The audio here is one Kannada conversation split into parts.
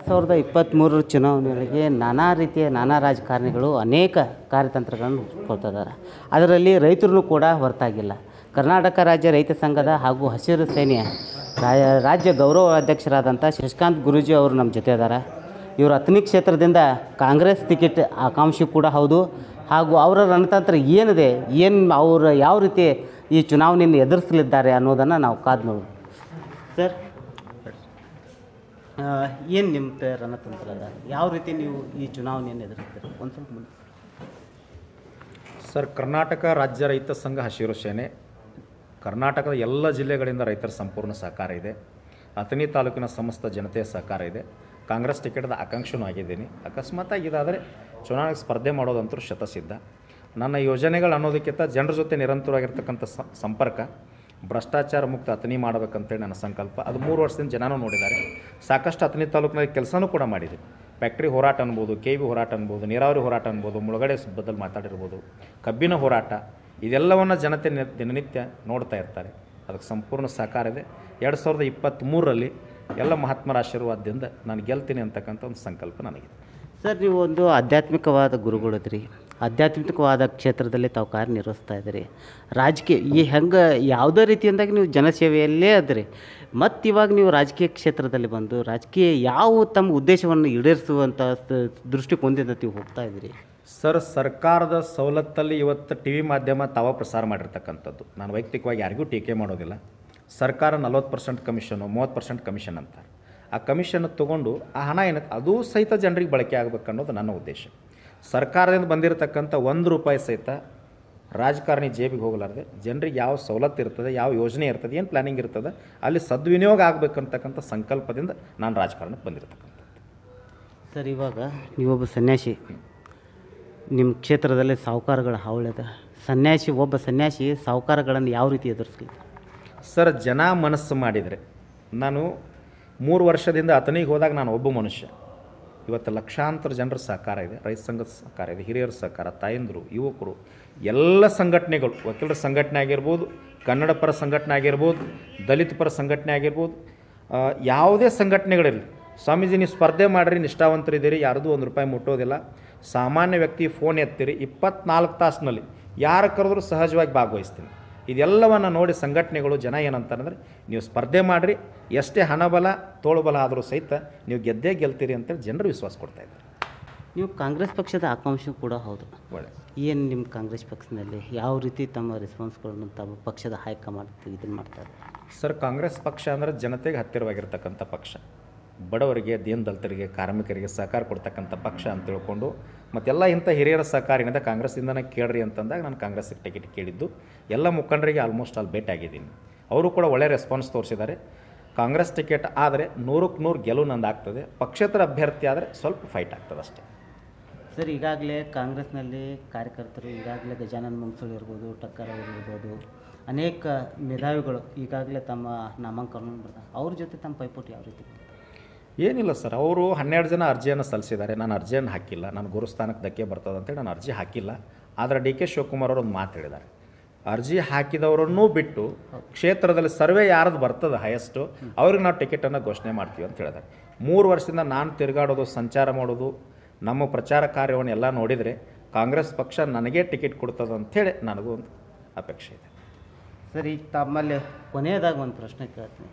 ಸಾವಿರದ ಇಪ್ಪತ್ತ್ಮೂರರ ಚುನಾವಣೆಗಳಿಗೆ ನಾನಾ ರೀತಿಯ ನಾನಾ ರಾಜಕಾರಣಿಗಳು ಅನೇಕ ಕಾರ್ಯತಂತ್ರಗಳನ್ನು ರೂಪಿಸ್ಕೊಳ್ತಿದ್ದಾರೆ ಅದರಲ್ಲಿ ರೈತರು ಕೂಡ ಹೊರತಾಗಿಲ್ಲ ಕರ್ನಾಟಕ ರಾಜ್ಯ ರೈತ ಸಂಘದ ಹಾಗೂ ಹಸಿರು ಸೇನೆಯ ರಾ- ರಾಜ್ಯ ಗೌರವ ಅಧ್ಯಕ್ಷರಾದಂಥ ಶಶಿಕಾಂತ್ ಗುರೂಜಿ ಅವರು ನಮ್ಮ ಜೊತೆ ಇದ್ದಾರೆ ಇವರು ಹತ್ತನೇ ಕ್ಷೇತ್ರದಿಂದ ಕಾಂಗ್ರೆಸ್ ಟಿಕೆಟ್ ಆಕಾಂಕ್ಷಿ ಕೂಡ ಹೌದು ಹಾಗೂ ಅವರ ರಣತಂತ್ರ ಏನಿದೆ ಏನು ಅವರು ಯಾವ ರೀತಿ ಈ ಚುನಾವಣೆಯನ್ನು ಎದುರಿಸಲಿದ್ದಾರೆ ಅನ್ನೋದನ್ನು ನಾವು ಕಾದು ನೋಡೋಣ ಸರ್ ಏನು ನಿಮ್ಮ ರಣತಂತ್ರ ಅದ ಯಾವ ರೀತಿ ನೀವು ಈ ಚುನಾವಣೆಯನ್ನು ಎದುರಿಸ್ತೀರಿ ಒಂದು ಸ್ವಲ್ಪ ಮುಂದೆ ಸರ್ ಕರ್ನಾಟಕ ರಾಜ್ಯ ರೈತ ಸಂಘ ಹಸಿರು ಸೇನೆ ಕರ್ನಾಟಕದ ಎಲ್ಲ ಜಿಲ್ಲೆಗಳಿಂದ ರೈತರ ಸಂಪೂರ್ಣ ಸಹಕಾರ ಇದೆ ಅಥಣಿ ತಾಲೂಕಿನ ಸಮಸ್ತ ಜನತೆಯ ಸಹಕಾರ ಇದೆ ಕಾಂಗ್ರೆಸ್ ಟಿಕೆಟ್ದ ಆಕಾಂಕ್ಷನೂ ಆಗಿದ್ದೀನಿ ಅಕಸ್ಮಾತಾಗಿ ಇದಾದರೆ ಚುನಾವಣೆಗೆ ಸ್ಪರ್ಧೆ ಮಾಡೋದಂತೂ ಶತಸಿದ್ಧ ನನ್ನ ಯೋಜನೆಗಳು ಅನ್ನೋದಕ್ಕಿಂತ ಜನರ ಜೊತೆ ನಿರಂತರವಾಗಿರ್ತಕ್ಕಂಥ ಸ- ಸಂಪರ್ಕ ಭ್ರಷ್ಟಾಚಾರ ಮುಕ್ತ ಅಥಣಿ ಮಾಡಬೇಕಂತೇಳಿ ನನ್ನ ಸಂಕಲ್ಪ ಅದು ಮೂರು ವರ್ಷದಿಂದ ಜನನೂ ನೋಡಿದ್ದಾರೆ ಸಾಕಷ್ಟು ಅಥಣಿ ತಾಲೂಕಿನಲ್ಲಿ ಕೆಲಸನೂ ಕೂಡ ಮಾಡಿದ್ದೀವಿ ಫ್ಯಾಕ್ಟ್ರಿ ಹೋರಾಟ ಅನ್ಬೋದು ಕೆ ವಿ ಹೋರಾಟ ಅನ್ಬೋದು ನೀರಾವರಿ ಹೋರಾಟ ಅನ್ಬೋದು ಮುಳುಗಡೆ ಬದಲು ಮಾತಾಡಿರ್ಬೋದು ಕಬ್ಬಿನ ಹೋರಾಟ ಇದೆಲ್ಲವನ್ನು ಜನತೆ ನಿ- ದಿನನಿತ್ಯ ನೋಡ್ತಾ ಇರ್ತಾರೆ ಅದಕ್ಕೆ ಸಂಪೂರ್ಣ ಸಹಕಾರ ಇದೆ ಎರಡು ಸಾವಿರದ ಇಪ್ಪತ್ತ್ಮೂರರಲ್ಲಿ ಎಲ್ಲ ಮಹಾತ್ಮರ ಆಶೀರ್ವಾದದಿಂದ ನಾನು ಗೆಲ್ತೀನಿ ಅಂತಕ್ಕಂಥ ಒಂದು ಸಂಕಲ್ಪ ನನಗಿದೆ ಸರ್ ನೀವು ಒಂದು ಆಧ್ಯಾತ್ಮಿಕವಾದ ಗುರುಗಳಿದ್ರಿ ಆಧ್ಯಾತ್ಮಿಕವಾದ ಕ್ಷೇತ್ರದಲ್ಲಿ ತಾವು ಕಾರ್ಯನಿರ್ವಹಿಸ್ತಾ ಇದ್ದೀರಿ ರಾಜಕೀಯ ಈ ಹೆಂಗೆ ಯಾವುದೇ ರೀತಿಯಿಂದಾಗಿ ನೀವು ಜನಸೇವೆಯಲ್ಲೇ ಅದ್ರಿ ಮತ್ತು ಇವಾಗ ನೀವು ರಾಜಕೀಯ ಕ್ಷೇತ್ರದಲ್ಲಿ ಬಂದು ರಾಜಕೀಯ ಯಾವ ತಮ್ಮ ಉದ್ದೇಶವನ್ನು ಈಡೇರಿಸುವಂಥ ಸ- ದೃಷ್ಟಿಕೋನದಿಂದ ನೀವು ಹೋಗ್ತಾ ಇದ್ದೀರಿ ಸರ್ ಸರ್ಕಾರದ ಸವಲತ್ತಲ್ಲಿ ಇವತ್ತು ಟಿ ವಿ ಮಾಧ್ಯಮ ತಾವ ಪ್ರಸಾರ ಮಾಡಿರ್ತಕ್ಕಂಥದ್ದು ನಾನು ವೈಯಕ್ತಿಕವಾಗಿ ಯಾರಿಗೂ ಟೀಕೆ ಮಾಡೋದಿಲ್ಲ ಸರ್ಕಾರ ನಲ್ವತ್ತು ಪರ್ಸೆಂಟ್ ಕಮಿಷನು ಮೂವತ್ತು ಪರ್ಸೆಂಟ್ ಕಮಿಷನ್ ಅಂತಾರೆ ಆ ಕಮಿಷನ್ ತೊಗೊಂಡು ಆ ಹಣ ಏನಕ್ಕೆ ಅದೂ ಸಹಿತ ಜನರಿಗೆ ಬಳಕೆ ಆಗಬೇಕು ಅನ್ನೋದು ನನ್ನ ಉದ್ದೇಶ ಸರ್ಕಾರದಿಂದ ಬಂದಿರತಕ್ಕಂಥ ಒಂದು ರೂಪಾಯಿ ಸಹಿತ ರಾಜಕಾರಣಿ ಜೇಬಿಗೆ ಹೋಗಲಾರ್ದೆ ಜನರಿಗೆ ಯಾವ ಸವಲತ್ತು ಇರ್ತದೆ ಯಾವ ಯೋಜನೆ ಇರ್ತದೆ ಏನು ಪ್ಲ್ಯಾನಿಂಗ್ ಇರ್ತದೆ ಅಲ್ಲಿ ಸದ್ವಿನಿಯೋಗ ಆಗಬೇಕಂತಕ್ಕಂಥ ಸಂಕಲ್ಪದಿಂದ ನಾನು ರಾಜಕಾರಣಕ್ಕೆ ಬಂದಿರತಕ್ಕಂಥದ್ದು ಸರ್ ಇವಾಗ ನೀವೊಬ್ಬ ಸನ್ಯಾಸಿ ನಿಮ್ಮ ಕ್ಷೇತ್ರದಲ್ಲಿ ಸಾಹುಕಾರಗಳ ಹಾವಳಿದ ಸನ್ಯಾಸಿ ಒಬ್ಬ ಸನ್ಯಾಸಿ ಸಾಹುಕಾರಗಳನ್ನು ಯಾವ ರೀತಿ ಎದುರಿಸಲಿ ಸರ್ ಜನ ಮನಸ್ಸು ಮಾಡಿದರೆ ನಾನು ಮೂರು ವರ್ಷದಿಂದ ಅತನಿಗೆ ಹೋದಾಗ ನಾನು ಒಬ್ಬ ಮನುಷ್ಯ ಇವತ್ತು ಲಕ್ಷಾಂತರ ಜನರ ಸಹಕಾರ ಇದೆ ರೈತ ಸಂಘದ ಸಹಕಾರ ಇದೆ ಹಿರಿಯರ ಸಹಕಾರ ತಾಯಂದರು ಯುವಕರು ಎಲ್ಲ ಸಂಘಟನೆಗಳು ವಕೀಲರ ಸಂಘಟನೆ ಆಗಿರ್ಬೋದು ಕನ್ನಡ ಪರ ಸಂಘಟನೆ ಆಗಿರ್ಬೋದು ದಲಿತ ಪರ ಸಂಘಟನೆ ಆಗಿರ್ಬೋದು ಆ, ಯಾವುದೇ ಸಂಘಟನೆಗಳಿರಲಿ ಸ್ವಾಮೀಜಿ ನೀವು ಸ್ಪರ್ಧೆ ಮಾಡಿರಿ ನಿಷ್ಠಾವಂತರಿದ್ದೀರಿ ಯಾರ್ದು ಒಂದು ರೂಪಾಯಿ ಮುಟ್ಟೋದಿಲ್ಲ ಸಾಮಾನ್ಯ ವ್ಯಕ್ತಿ ಫೋನ್ ಎತ್ತೀರಿ ಇಪ್ಪತ್ನಾಲ್ಕು ತಾಸಿನಲ್ಲಿ ಯಾರು ಕರೆದ್ರೂ ಸಹಜವಾಗಿ ಭಾಗವಹಿಸ್ತೀನಿ ಇದೆಲ್ಲವನ್ನು ನೋಡಿ ಸಂಘಟನೆಗಳು ಜನ ಏನಂತಾರಂದ್ರೆ ನೀವು ಸ್ಪರ್ಧೆ ಮಾಡಿರಿ ಎಷ್ಟೇ ಹಣಬಲ ತೋಳುಬಲ ಆದರೂ ಸಹಿತ ನೀವು ಗೆದ್ದೇ ಗೆಲ್ತೀರಿ ಅಂತೇಳಿ ಜನರು ವಿಶ್ವಾಸ ಕೊಡ್ತಾ ಇದ್ದಾರೆ ನೀವು ಕಾಂಗ್ರೆಸ್ ಪಕ್ಷದ ಆಕಾಂಕ್ಷಿ ಕೂಡ ಹೌದು ಒಳ್ಳೆ ಏನು ನಿಮ್ಮ ಕಾಂಗ್ರೆಸ್ ಪಕ್ಷದಲ್ಲಿ ಯಾವ ರೀತಿ ತಮ್ಮ ರೆಸ್ಪಾನ್ಸ್ಗಳನ್ನು ತಮ್ಮ ಪಕ್ಷದ ಹೈಕಮಾಂಡ್ ಇದನ್ನು ಮಾಡ್ತಾರೆ ಸರ್ ಕಾಂಗ್ರೆಸ್ ಪಕ್ಷ ಅಂದರೆ ಜನತೆಗೆ ಹತ್ತಿರವಾಗಿರ್ತಕ್ಕಂಥ ಪಕ್ಷ ಬಡವರಿಗೆ ದೀನ ದಲಿತರಿಗೆ ಕಾರ್ಮಿಕರಿಗೆ ಸಹಕಾರ ಕೊಡ್ತಕ್ಕಂಥ ಪಕ್ಷ ಅಂತ ತಿಳ್ಕೊಂಡು ಮತ್ತೆಲ್ಲ ಇಂಥ ಹಿರಿಯರ ಸಹಕಾರ ಏನಿದೆ ಕಾಂಗ್ರೆಸ್ಸಿಂದನೇ ಕೇಳ್ರಿ ಅಂತಂದಾಗ ನಾನು ಕಾಂಗ್ರೆಸ್ಸಿಗೆ ಟಿಕೆಟ್ ಕೇಳಿದ್ದು ಎಲ್ಲ ಮುಖಂಡರಿಗೆ ಆಲ್ಮೋಸ್ಟ್ ಅಲ್ಲಿ ಭೇಟಿ ಆಗಿದ್ದೀನಿ ಅವರು ಕೂಡ ಒಳ್ಳೆ ರೆಸ್ಪಾನ್ಸ್ ತೋರಿಸಿದ್ದಾರೆ ಕಾಂಗ್ರೆಸ್ ಟಿಕೆಟ್ ಆದರೆ ನೂರಕ್ಕೆ ನೂರು ಗೆಲುವು ನಂದು ಆಗ್ತದೆ ಪಕ್ಷೇತರ ಅಭ್ಯರ್ಥಿ ಆದರೆ ಸ್ವಲ್ಪ ಫೈಟ್ ಆಗ್ತದೆ ಅಷ್ಟೇ ಸರ್ ಈಗಾಗಲೇ ಕಾಂಗ್ರೆಸ್ನಲ್ಲಿ ಕಾರ್ಯಕರ್ತರು ಈಗಾಗಲೇ ಗಜಾನನ್ ಮಂಗ್ಸೂಳಿ ಇರ್ಬೋದು ಟಕ್ಕರ್ ಅವರು ಇರ್ಬೋದು ಅನೇಕ ಮೇಧಾವಿಗಳು ಈಗಾಗಲೇ ತಮ್ಮ ನಾಮಾಂಕನ ಬರ್ತಾರೆ ಅವ್ರ ಜೊತೆ ತಮ್ಮ ಪೈಪೋಟಿ ಯಾವ ರೀತಿ ಏನಿಲ್ಲ ಸರ್ ಅವರು ಹನ್ನೆರಡು ಜನ ಅರ್ಜಿಯನ್ನು ಸಲ್ಲಿಸಿದ್ದಾರೆ ನಾನು ಅರ್ಜಿಯನ್ನು ಹಾಕಿಲ್ಲ ನಾನು ಗುರುಸ್ಥಾನಕ್ಕೆ ಧಕ್ಕೆ ಬರ್ತದೆ ಅಂತೇಳಿ ನಾನು ಅರ್ಜಿ ಹಾಕಿಲ್ಲ ಆದರೆ ಡಿ ಕೆ ಶಿವಕುಮಾರ್ ಅವರು ಒಂದು ಮಾತು ಹೇಳಿದ್ದಾರೆ ಅರ್ಜಿ ಹಾಕಿದವರನ್ನೂ ಬಿಟ್ಟು ಕ್ಷೇತ್ರದಲ್ಲಿ ಸರ್ವೆ ಯಾರ್ದು ಬರ್ತದೆ ಹೈಯೆಸ್ಟು ಅವ್ರಿಗೆ ನಾವು ಟಿಕೆಟನ್ನು ಘೋಷಣೆ ಮಾಡ್ತೀವಿ ಅಂತ ಹೇಳಿದ್ದಾರೆ ಮೂರು ವರ್ಷದಿಂದ ನಾನು ತಿರುಗಾಡೋದು ಸಂಚಾರ ಮಾಡೋದು ನಮ್ಮ ಪ್ರಚಾರ ಕಾರ್ಯವನ್ನು ಎಲ್ಲ ನೋಡಿದರೆ ಕಾಂಗ್ರೆಸ್ ಪಕ್ಷ ನನಗೇ ಟಿಕೆಟ್ ಕೊಡ್ತದೆ ಅಂಥೇಳಿ ನನಗೂ ಒಂದು ಅಪೇಕ್ಷೆ ಇದೆ ಸರ್ ಈಗ ತಮ್ಮಲ್ಲಿ ಕೊನೆಯದಾಗಿ ಒಂದು ಪ್ರಶ್ನೆ ಕೇಳ್ತೀನಿ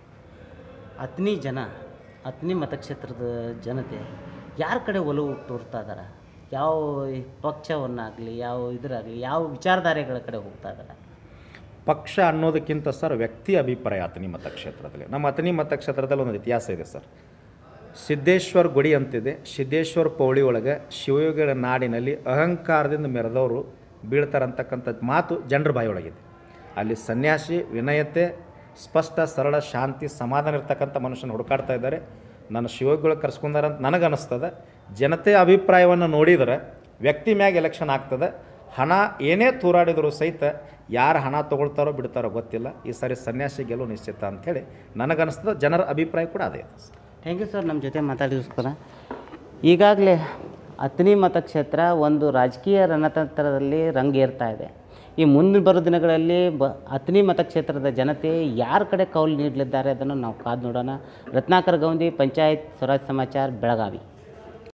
ಅತ್ನಿ ಜನ ಅತ್ನಿ ಮತಕ್ಷೇತ್ರದ ಜನತೆ ಯಾರ ಕಡೆ ಒಲವು ತೋರ್ತಾ ಇದ್ದಾರೆ ಯಾವ ಈ ಪಕ್ಷವನ್ನಾಗಲಿ ಯಾವ ಇದರಾಗಲಿ ಯಾವ ವಿಚಾರಧಾರೆಗಳ ಕಡೆ ಹೋಗ್ತಾ ಇದ್ದಾರೆ ಪಕ್ಷ ಅನ್ನೋದಕ್ಕಿಂತ ಸರ್ ವ್ಯಕ್ತಿ ಅಭಿಪ್ರಾಯ ಅತನಿ ಮತಕ್ಷೇತ್ರದಲ್ಲಿ ನಮ್ಮ ಅತನಿ ಮತಕ್ಷೇತ್ರದಲ್ಲಿ ಒಂದು ಇತಿಹಾಸ ಇದೆ ಸರ್ ಸಿದ್ದೇಶ್ವರ ಗುಡಿ ಅಂತಿದೆ ಸಿದ್ದೇಶ್ವರ ಪೌಳಿ ಒಳಗೆ ಶಿವಯೋಗಿಗಳ ನಾಡಿನಲ್ಲಿ ಅಹಂಕಾರದಿಂದ ಮೆರೆದವರು ಬೀಳ್ತಾರಂತಕ್ಕಂಥ ಮಾತು ಜನರ ಬಾಯೊಳಗಿದೆ ಅಲ್ಲಿ ಸನ್ಯಾಸಿ ವಿನಯತೆ ಸ್ಪಷ್ಟ ಸರಳ ಶಾಂತಿ ಸಮಾಧಾನ ಇರ್ತಕ್ಕಂಥ ಮನುಷ್ಯನ ಹುಡುಕಾಡ್ತಾ ಇದ್ದಾರೆ ನನ್ನ ಶಿವಯೋಗಿಗಳು ಕರ್ಸ್ಕೊಂಡಾರಂತ ನನಗೆ ಅನ್ನಿಸ್ತದೆ ಜನತೆಯ ಅಭಿಪ್ರಾಯವನ್ನು ನೋಡಿದರೆ ವ್ಯಕ್ತಿ ಮ್ಯಾಗ ಎಲೆಕ್ಷನ್ ಆಗ್ತದೆ ಹಣ ಏನೇ ತೂರಾಡಿದರೂ ಸಹಿತ ಯಾರು ಹಣ ತೊಗೊಳ್ತಾರೋ ಬಿಡ್ತಾರೋ ಗೊತ್ತಿಲ್ಲ ಈ ಸಾರಿ ಸನ್ಯಾಸಿ ಗೆಲುವು ನಿಶ್ಚಿತ ಅಂಥೇಳಿ ನನಗನ್ನಿಸ್ತದೆ ಜನರ ಅಭಿಪ್ರಾಯ ಕೂಡ ಅದೇ ಇದೆ ಥ್ಯಾಂಕ್ ಯು ಸರ್ ನಮ್ಮ ಜೊತೆ ಮಾತಾಡಿಸ್ಕೊರ ಈಗಾಗಲೇ ಅತ್ನಿ ಮತಕ್ಷೇತ್ರ ಒಂದು ರಾಜಕೀಯ ರಣತಂತ್ರದಲ್ಲಿ ರಂಗೇರ್ತಾ ಇದೆ ಈ ಮುಂದೆ ಬರೋ ದಿನಗಳಲ್ಲಿ ಬ ಹತ್ತನೇ ಮತಕ್ಷೇತ್ರದ ಜನತೆ ಯಾರ ಕಡೆ ಕೌಲು ನೀಡಲಿದ್ದಾರೆ ಅದನ್ನು ನಾವು ಕಾದು ನೋಡೋಣ ರತ್ನಾಕರ್ ಗೌಂದಿ ಪಂಚಾಯತ್ ಸ್ವರಾಜ್ ಸಮಾಚಾರ ಬೆಳಗಾವಿ